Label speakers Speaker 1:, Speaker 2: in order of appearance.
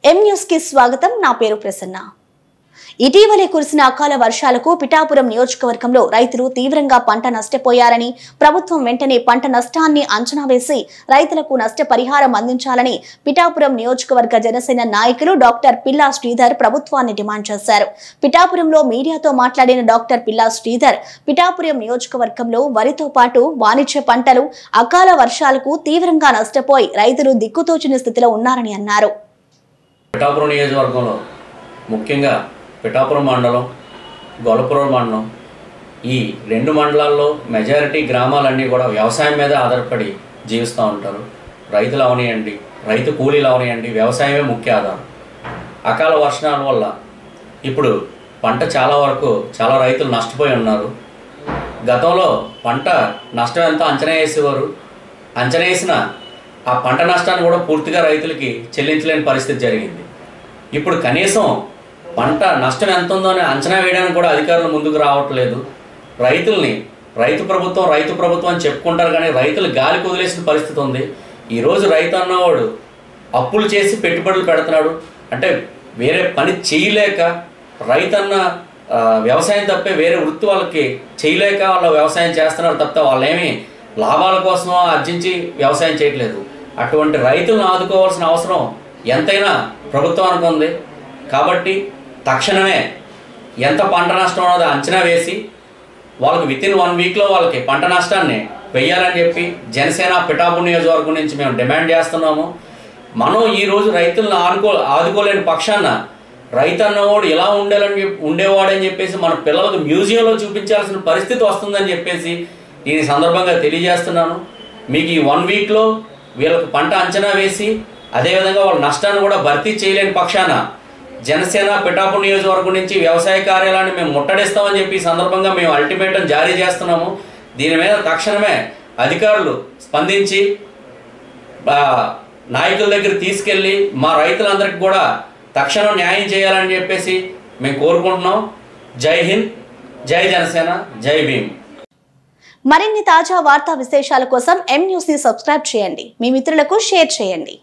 Speaker 1: M news కి స్వాగతం నా పేరు ప్రసన్న ఇటీవలే కురిసిన అకాల వర్షాలకు పిఠాపురం నియోజకవర్గంలో రైతులు తీవ్రంగా పంట నష్టపోయారని ప్రభుత్వం వెంటనే పంట నష్టాన్ని అంచనా వేసి రైతులకు నష్టపరిహారం అందించాలని పిఠాపురం నియోజకవర్గ జనసేన నాయకులు డాక్టర్ పిల్లా శ్రీధర్ ప్రభుత్వాన్ని డిమాండ్ చేశారు పిఠాపురంలో మీడియాతో మాట్లాడిన డాక్టర్ పిల్లా శ్రీధర్ పిఠాపురం నియోజకవర్గంలో వరితో పాటు వాణిజ్య పంటలు అకాల వర్షాలకు తీవ్రంగా నష్టపోయి రైతులు దిక్కుతోచని స్థితిలో ఉన్నారని అన్నారు
Speaker 2: పిఠాపురం నియోజకవర్గంలో ముఖ్యంగా పిఠాపురం మండలం గొల్లపురం మండలం ఈ రెండు మండలాల్లో మెజారిటీ గ్రామాలన్నీ కూడా వ్యవసాయం మీద ఆధారపడి జీవిస్తూ ఉంటారు రైతులు అవనియండి రైతు కూలీలు అవనియండి వ్యవసాయమే ముఖ్య ఆధారం అకాల వర్షాల వల్ల ఇప్పుడు పంట చాలా వరకు చాలా రైతులు నష్టపోయి ఉన్నారు గతంలో పంట నష్టం ఎంతో అంచనా వేసేవారు అంచనా వేసిన ఆ పంట నష్టాన్ని కూడా పూర్తిగా రైతులకి చెల్లించలేని పరిస్థితి జరిగింది ఇప్పుడు కనీసం పంట నష్టం ఎంత ఉందో అని అంచనా వేయడానికి కూడా అధికారులు ముందుకు రావట్లేదు రైతుల్ని రైతు ప్రభుత్వం రైతు ప్రభుత్వం అని చెప్పుకుంటారు కానీ రైతులు గాలి కుదిలేసిన పరిస్థితి ఉంది ఈరోజు రైతు అన్నవాడు అప్పులు చేసి పెట్టుబడులు పెడుతున్నాడు అంటే వేరే పని చేయలేక రైతన్న ఆ, వ్యవసాయం తప్పే వేరే వృత్తి వాళ్ళకి చేయలేక వాళ్ళు వ్యవసాయం చేస్తున్నారు తప్పితే వాళ్ళేమి లాభాల కోసం ఆర్జించి వ్యవసాయం చేయట్లేదు అటువంటి రైతులను ఆదుకోవాల్సిన అవసరం ఎంతైనా ప్రభుత్వానికి ఉంది కాబట్టి తక్షణమే ఎంత పంట నష్టం ఉన్నదో అంచనా వేసి వాళ్ళకి విత్ ఇన్ వన్ వీక్లో వాళ్ళకి పంట నష్టాన్ని వెయ్యాలని చెప్పి జనసేన పిఠాపు నియోజకవర్గం నుంచి మేము డిమాండ్ చేస్తున్నాము మనం ఈ రోజు రైతులను ఆదుకో ఆదుకోలేని పక్షాన రైతు అన్నవాడు ఎలా ఉండాలని చెప్పి ఉండేవాడని చెప్పేసి మన పిల్లలకు మ్యూజియంలో చూపించాల్సిన పరిస్థితి వస్తుందని చెప్పేసి నేను ఈ సందర్భంగా తెలియజేస్తున్నాను మీకు ఈ వన్ వీక్లో వీళ్ళకి పంట అంచనా వేసి అదేవిధంగా వాళ్ళ నష్టాన్ని కూడా భర్తీ చేయలేని పక్షాన జనసేన పిఠాపు నియోజకవర్గం నుంచి వ్యవసాయ కార్యాలయాన్ని మేము ముట్టడిస్తామని చెప్పి ఈ సందర్భంగా మేము అల్టిమేటం జారీ చేస్తున్నాము దీని మీద తక్షణమే అధికారులు స్పందించి ఆ, నాయకుల దగ్గర తీసుకెళ్ళి మా రైతులందరికీ కూడా తక్షణం న్యాయం చేయాలని చెప్పేసి మేము కోరుకుంటున్నాం జై హింద్ జై జనసేన జై భీమ్
Speaker 1: మరిన్ని తాజా వార్తా విశేషాల కోసం ఎం న్యూస్ ని సబ్స్క్రైబ్ చేయండి మీ మిత్రులకు షేర్ చేయండి